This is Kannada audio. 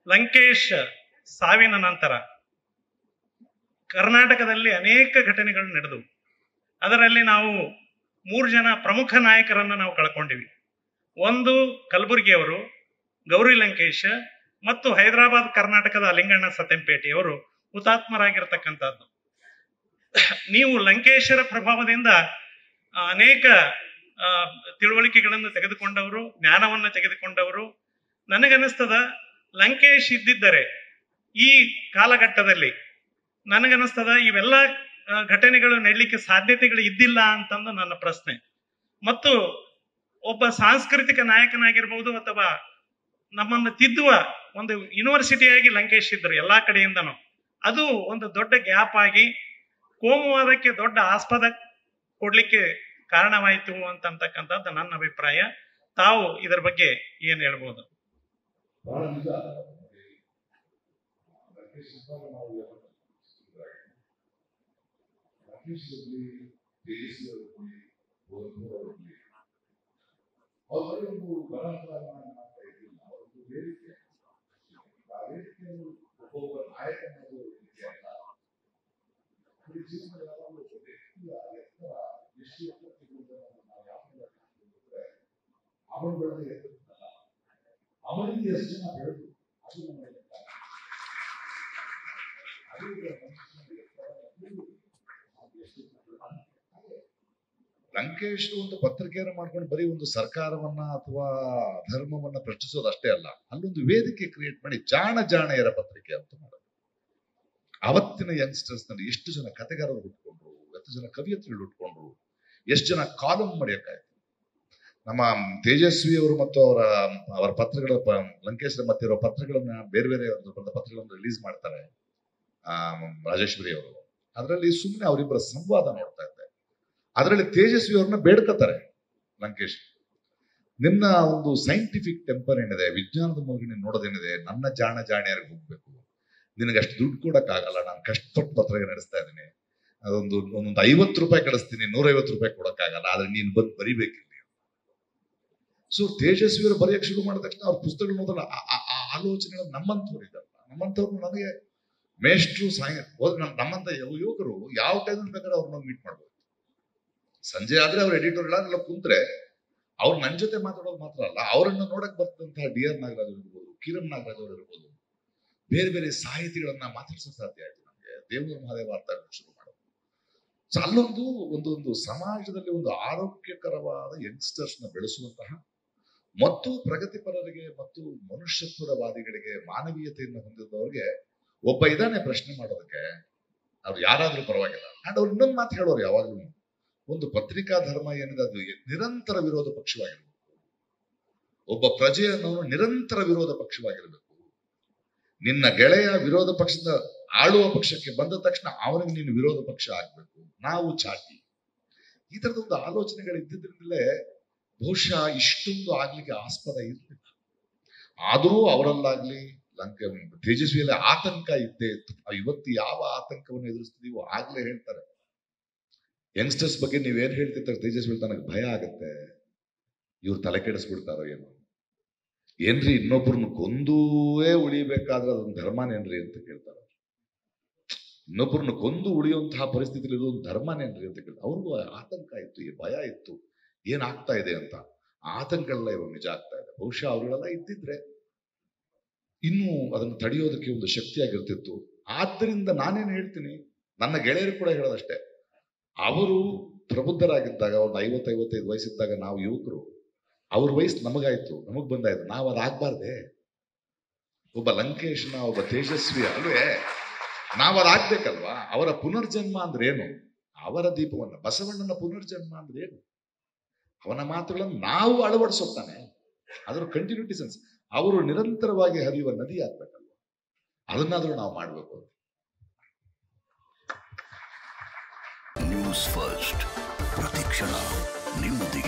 ಲಂಕೇಶ್ ಸಾವಿನ ನಂತರ ಕರ್ನಾಟಕದಲ್ಲಿ ಅನೇಕ ಘಟನೆಗಳು ನಡೆದವು ಅದರಲ್ಲಿ ನಾವು ಮೂರು ಜನ ಪ್ರಮುಖ ನಾಯಕರನ್ನ ನಾವು ಕಳ್ಕೊಂಡಿವಿ ಒಂದು ಕಲಬುರಗಿಯವರು ಗೌರಿ ಲಂಕೇಶ್ ಮತ್ತು ಹೈದರಾಬಾದ್ ಕರ್ನಾಟಕದ ಲಿಂಗಣ್ಣ ಸತ್ಯಂಪೇಟೆಯವರು ಹುತಾತ್ಮರಾಗಿರ್ತಕ್ಕಂಥದ್ದು ನೀವು ಲಂಕೇಶರ ಪ್ರಭಾವದಿಂದ ಆ, ಅನೇಕ ಆ, ತಿಳುವಳಿಕೆಗಳನ್ನು ತೆಗೆದುಕೊಂಡವರು ಜ್ಞಾನವನ್ನು ತೆಗೆದುಕೊಂಡವರು ನನಗನ್ನಿಸ್ತದ ಲಂಕೇಶ್ ಇದ್ದಿದ್ದರೆ ಈ ಕಾಲಘಟ್ಟದಲ್ಲಿ ನನಗನ್ನಿಸ್ತದ ಇವೆಲ್ಲ ಆ, ಘಟನೆಗಳು ನಡೀಲಿಕ್ಕೆ ಸಾಧ್ಯತೆಗಳು ಇದ್ದಿಲ್ಲ ಅಂತಂದು ನನ್ನ ಪ್ರಶ್ನೆ ಮತ್ತು ಒಬ್ಬ ಸಾಂಸ್ಕೃತಿಕ ನಾಯಕನಾಗಿರ್ಬೋದು ಅಥವಾ ನಮ್ಮನ್ನು ತಿದ್ದುವ ಒಂದು ಯೂನಿವರ್ಸಿಟಿಯಾಗಿ ಲಂಕೇಶ್ ಇದ್ರು ಎಲ್ಲಾ ಕಡೆಯಿಂದನೂ ಅದು ಒಂದು ದೊಡ್ಡ ಗ್ಯಾಪ್ ಆಗಿ ಕೋಮುವಾದಕ್ಕೆ ದೊಡ್ಡ ಆಸ್ಪದ ಕೊಡ್ಲಿಕ್ಕೆ ಕಾರಣವಾಯಿತು ಅಂತಕ್ಕಂಥದ್ದು ನನ್ನ ಅಭಿಪ್ರಾಯ ತಾವು ಇದರ ಬಗ್ಗೆ ಏನ್ ಹೇಳ್ಬೋದು ಬಹಳ ನಿಜ ರಾಕೇಶ್ ಇದ್ದಾಗ ನಾವು ಎಲ್ಲ ರಾಕೇಶ್ ಇರಲಿ ತೇಜಸ್ವಿ ಅವರಲ್ಲಿ ಗೋರಖಪುರ ಅವರಲ್ಲಿ ಅವ್ರ ಬರೀ ಒಂದು ಗಣಾಂಕರನ್ನ ಮಾಡ್ತಾ ಇದ್ದಿಲ್ಲ ಅವರೊಂದು ವೇದಿಕೆ ಆ ವೇದಿಕೆಯನ್ನು ಒಬ್ಬೊಬ್ಬ ನಾಯಕನಾಗಿ ವೇದಿಕೆ ಅಲ್ಲ ಅವ್ರ ಜೀವನದ ಯಾವಾಗಲೂ ಒಬ್ಬ ವ್ಯಕ್ತಿಯ ಎತ್ತರ ಎಷ್ಟು ಎತ್ತರಕ್ಕೆ ಹೋಗುವುದನ್ನು ನಾವು ಯಾವ ಅಂದ್ರೆ ಅವನು ಬೆಳೆದ ಎತ್ತರಕ್ಕಲ್ಲ ಅವನಿಗೆ ಎಷ್ಟು ಜನ ಬೆಳೆದು ಅದು ನಮ್ಮ ಲೆಕ್ಕ. ಅದು ಮನುಷ್ಯನ ಎತ್ತರ, ಅದು ಅದು ಎಷ್ಟು ಜನ ಬೆಳೆದ. ಹಾಗೆ ಲಂಕೇಶ್ ಒಂದು ಪತ್ರಿಕೆಯನ್ನು ಮಾಡ್ಕೊಂಡು ಬರೀ ಒಂದು ಸರ್ಕಾರವನ್ನ ಅಥವಾ ಧರ್ಮವನ್ನ ಪ್ರಶ್ನಿಸೋದು ಅಷ್ಟೇ ಅಲ್ಲ ಅಲ್ಲೊಂದು ವೇದಿಕೆ ಕ್ರಿಯೇಟ್ ಮಾಡಿ ಜಾಣ ಜಾಣೆಯರ ಪತ್ರಿಕೆ ಅಂತ ಮಾಡೋದು ಅವತ್ತಿನ ಯಂಗ್ಸ್ಟರ್ಸ್ ನಲ್ಲಿ ಎಷ್ಟು ಜನ ಕತೆಗಾರರು ಹುಟ್ಕೊಂಡ್ರು ಎಷ್ಟು ಜನ ಕವಿಯತ್ರಿಗಳು ಹುಟ್ಕೊಂಡ್ರು ಎಷ್ಟು ಜನ ಕಾಲಂ ಮಾಡಿಯಕ್ಕಾಯ್ತು ನಮ್ಮ ತೇಜಸ್ವಿ ಅವರು ಮತ್ತು ಅವರ ಅವರ ಪತ್ರಗಳ ಪ- ಲಂಕೇಶ್ವರ ಮತ್ತೆ ಇರೋ ಪತ್ರಗಳನ್ನ ಬೇರೆ ಬೇರೆ ಅವ್ರದ್ದು ಬರೆದ ಪತ್ರಗಳನ್ನು ರಿಲೀಸ್ ಮಾಡ್ತಾರೆ ಆ, ರಾಜೇಶ್ವರಿ ಅವರು ಅದರಲ್ಲಿ ಸುಮ್ಮನೆ ಅವರಿಬ್ಬರ ಸಂವಾದ ನೋಡ್ತಾ ಇದ್ದೆ ಅದರಲ್ಲಿ ತೇಜಸ್ವಿ ಅವ್ರನ್ನ ಬೇಡ್ಕೋತಾರೆ ಲಂಕೇಶ್ ನಿನ್ನ ಒಂದು ಸೈಂಟಿಫಿಕ್ ಟೆಂಪರ್ ಏನಿದೆ ವಿಜ್ಞಾನದ ಮೂಲಕ ನೀನು ನೋಡೋದೇನಿದೆ ನನ್ನ ಜಾಣ ಜಾಣಿಯರಿಗೆ ಹೋಗ್ಬೇಕು ನಿನಗೆ ಅಷ್ಟು ದುಡ್ಡು ಕೊಡಕ್ಕಾಗಲ್ಲ ನಾನು ಕಷ್ಟಪಟ್ಟು ಪತ್ರಿಕೆ ನಡೆಸ್ತಾ ಇದ್ದೀನಿ ಅದೊಂದು ಒಂದೊಂದು ಐವತ್ತು ರೂಪಾಯಿ ಕಳಿಸ್ತೀನಿ ನೂರೈವತ್ತು ರೂಪಾಯಿ ಕೊಡಕ್ಕಾಗಲ್ಲ ಆದ್ರೆ ನೀನು ಬಂದು ಬರಿಬೇಕಿಲ್ಲ ಸೊ ತೇಜಸ್ವಿ ಅವರು ಬರೆಯಕ್ಕೆ ಶುರು ಮಾಡಿದ ತಕ್ಷಣ ಅವ್ರ ಪುಸ್ತಕಗಳು ಓದಲ್ಲ ಆ- ಆ- ಆ ಆಲೋಚನೆಗಳು ನಮ್ಮಂಥವ್ರು ಇದ್ದಲ್ಲ ನಮ್ಮಂಥವ್ರು ನನಗೆ ಮೇಷ್ಟ್ರು ಸಾಯ ಹೋದ್ ನಮ್ ನಮ್ಮಂತ ಯುವ- ಯುವಕರು ಯಾವ ಟೈಮಲ್ಲಿ ಬೇಕಾದ್ರೆ ಅವ್ರನ್ನ ಮೀಟ್ ಮಾಡ್ಬೋದು ಸಂಜೆ ಆದ್ರೆ ಅವ್ರ ಎಡಿಟೋರ್ ಎಲ್ಲ ಕುಂತ್ರೆ ಅವ್ರು ನನ್ನ ಜೊತೆ ಮಾತಾಡೋದು ಮಾತ್ರ ಅಲ್ಲ ಅವರನ್ನು ನೋಡಕ್ ಬರ್ತಂತಹ ಡಿ ಆರ್ ನಾಗರಾಜ್ ಅವ್ರು ಇರ್ಬೋದು ಕಿರಣ್ ನಾಗರಾಜ್ ಅವರು ಇರ್ಬೋದು ಬೇರೆ ಬೇರೆ ಸಾಹಿತಿಗಳನ್ನ ಮಾತಾಡ್ಸೋಕ್ ಸಾಧ್ಯ ಆಯ್ತು ನಮಗೆ ದೇವರ ಮಹಾದೇವ ಅರ್ಥ ಆಗಕ್ಕೆ ಶುರು ಮಾಡೋದು ಸೊ ಅಲ್ಲೊಂದು ಒಂದು ಒಂದು ಸಮಾಜದಲ್ಲಿ ಒಂದು ಆರೋಗ್ಯಕರವಾದ ಯಂಗ್ಸ್ಟರ್ಸ್ ನ ಬೆಳೆಸುವಂತಹ ಮತ್ತು ಪ್ರಗತಿಪರರಿಗೆ ಮತ್ತು ಮನುಷ್ಯತ್ವವಾದಿಗಳಿಗೆ ಮಾನವೀಯತೆಯನ್ನು ಹೊಂದಿದವರಿಗೆ ಒಬ್ಬ ಇದಾನೆ ಪ್ರಶ್ನೆ ಮಾಡೋದಕ್ಕೆ ಅವ್ರು ಯಾರಾದ್ರೂ ಪರವಾಗಿಲ್ಲ ಅಂಡ್ ಅವ್ರು ಇನ್ನೊಂದು ಮಾತು ಹೇಳೋರು ಯಾವಾಗ್ಲೂ ಒಂದು ಪತ್ರಿಕಾ ಧರ್ಮ ಏನಿದೆ ಅದು ನಿರಂತರ ವಿರೋಧ ಪಕ್ಷವಾಗಿರ್ಬೇಕು ಒಬ್ಬ ಪ್ರಜೆ ಅನ್ನೋನು ನಿರಂತರ ವಿರೋಧ ಪಕ್ಷವಾಗಿರ್ಬೇಕು ನಿನ್ನ ಗೆಳೆಯ ವಿರೋಧ ಪಕ್ಷದ ಆಳುವ ಪಕ್ಷಕ್ಕೆ ಬಂದ ತಕ್ಷಣ ಅವನಿಗೆ ನೀನು ವಿರೋಧ ಪಕ್ಷ ಆಗ್ಬೇಕು ನಾವು ಚಾಟಿ ಈ ತರದೊಂದು ಆಲೋಚನೆಗಳು ಇದ್ದಿದ್ರಿಂದಲೇ ಬಹುಶಃ ಇಷ್ಟೊಂದು ಆಗ್ಲಿಕ್ಕೆ ಆಸ್ಪದ ಇರಲಿಲ್ಲ ಆದರೂ ಅವರಲ್ಲಾಗ್ಲಿ ಲಂಕೆ ತೇಜಸ್ವಿಯಲ್ಲಿ ಆತಂಕ ಇದ್ದೇ ಇತ್ತು ಆ ಇವತ್ತು ಯಾವ ಆತಂಕವನ್ನು ಎದುರಿಸ್ತಿದೀವೋ ಆಗ್ಲೇ ಹೇಳ್ತಾರೆ ಯಂಗ್ಸ್ಟರ್ಸ್ ಬಗ್ಗೆ ನೀವೇನ್ ಹೇಳ್ತಿರ್ತಾರೆ ತೇಜಸ್ವಿ ನನಗೆ ಭಯ ಆಗುತ್ತೆ ಇವ್ರು ತಲೆ ಕೆಡಿಸ್ಬಿಡ್ತಾರೋ ಏನೋ ಏನ್ರಿ ಇನ್ನೊಬ್ರನ್ನ ಕೊಂದುವೇ ಉಳಿಬೇಕಾದ್ರೆ ಅದೊಂದು ಧರ್ಮನೇನ್ರಿ ಅಂತ ಕೇಳ್ತಾರೆ ಇನ್ನೊಬ್ರನ್ನ ಕೊಂದು ಉಳಿಯುವಂತಹ ಪರಿಸ್ಥಿತಿಯಲ್ಲಿ ಇದೊಂದು ಧರ್ಮನೇನ್ರಿ ಅಂತ ಕೇಳ್ತಾರೆ ಅವ್ರಿಗೂ ಆತಂಕ ಇತ್ತು ಈ ಭಯ ಇತ್ತು ಏನಾಗ್ತಾ ಇದೆ ಅಂತ ಆ ಆತಂಕಗಳೆಲ್ಲ ಇವಾಗ ನಿಜ ಆಗ್ತಾ ಇದೆ ಬಹುಶಃ ಅವರುಗಳೆಲ್ಲ ಇದ್ದಿದ್ರೆ ಇನ್ನೂ ಅದನ್ನು ತಡೆಯೋದಕ್ಕೆ ಒಂದು ಶಕ್ತಿಯಾಗಿರ್ತಿತ್ತು ಆದ್ದರಿಂದ ನಾನೇನು ಹೇಳ್ತೀನಿ ನನ್ನ ಗೆಳೆಯರು ಕೂಡ ಹೇಳೋದಷ್ಟೇ ಅವರು ಪ್ರಬುದ್ಧರಾಗಿದ್ದಾಗ ಒಂದು ಐವತ್ತು ಐವತ್ತೈದು ವಯಸ್ಸಿದ್ದಾಗ ನಾವು ಯುವಕರು ಅವ್ರ ವಯಸ್ಸು ನಮಗಾಯ್ತು ನಮಗ್ ಬಂದಾಯ್ತು ನಾವು ಅದಾಗ್ಬಾರ್ದೆ ಒಬ್ಬ ಲಂಕೇಶ್ನ ಒಬ್ಬ ತೇಜಸ್ವಿ ಅಲ್ವೇ ನಾವು ಅದಾಗ್ಬೇಕಲ್ವಾ ಅವರ ಪುನರ್ಜನ್ಮ ಅಂದ್ರೆ ಏನು ಅವರ ದೀಪವನ್ನ ಬಸವಣ್ಣನ ಪುನರ್ಜನ್ಮ ಅಂದ್ರೆ ಏನು ಅವನ ಮಾತುಗಳನ್ನು ನಾವು ಅಳವಡಿಸೋಗ್ತಾನೆ ಅದರ ಕಂಟಿನ್ಯೂಟಿ ಸೆನ್ಸ್ ಅವರು ನಿರಂತರವಾಗಿ ಹರಿಯುವ ನದಿ ಆಗ್ಬೇಕಲ್ವ ಅದನ್ನಾದ್ರೂ ನಾವು ಮಾಡ್ಬೇಕು ನ್ಯೂಸ್ ಫಸ್ಟ್ ಪ್ರತಿಕ್ಷಣ ನಿಮ್ಮೊಂದಿಗೆ